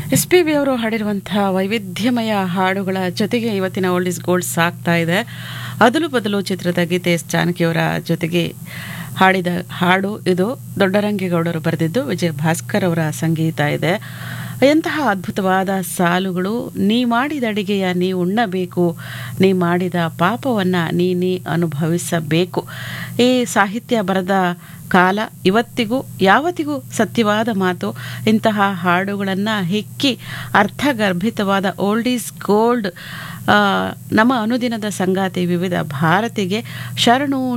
S P B ಅವರು ಹಾಡಿರುವಂತಹ ವೈವಿಧ್ಯಮಯ ಹಾಡುಗಳ ಜೊತೆಗೆ ಇವತ್ತಿನ ಓಲ್ಡ್ ಇಸ್ ಗೋಲ್ಡ್ ಸಾಕ್ತಾ ಇದೆ ಅದಲು ಬದಲು ಚಿತ್ರದ ಗೀತೆ ಎಸ್ ಜಾನಕಿಯವರ ಜೊತೆಗೆ ಹಾಡಿದ ಹಾಡು ಇದು ದೊಡ್ಡರಂಗೇಗೌಡರು ಬರೆದಿದ್ದು ವಿಜಯ ಭಾಸ್ಕರ್ ಅವರ ಸಂಗೀತ ಇದೆ ಎಂತಹ ಅದ್ಭುತವಾದ ಸಾಲುಗಳು ನೀ ಮಾಡಿದ ಅಡಿಗೆಯ ನೀ ಉಣ್ಣಬೇಕು ನೀ ಮಾಡಿದ ಪಾಪವನ್ನು ನೀ ನೀ ಅನುಭವಿಸಬೇಕು ಈ ಸಾಹಿತ್ಯ ಬರೆದ ಕಾಲ ಇವತ್ತಿಗೂ ಯಾವತ್ತಿಗೂ ಸತ್ಯವಾದ ಮಾತು ಇಂತಹ ಹಾಡುಗಳನ್ನು ಹೆಕ್ಕಿ ಅರ್ಥಗರ್ಭಿತವಾದ ಓಲ್ಡ್ ಈಸ್ ಗೋಲ್ಡ್ ನಮ್ಮ ಅನುದಿನದ ಸಂಗಾತಿ ವಿವಿಧ ಭಾರತಿಗೆ ಶರಣು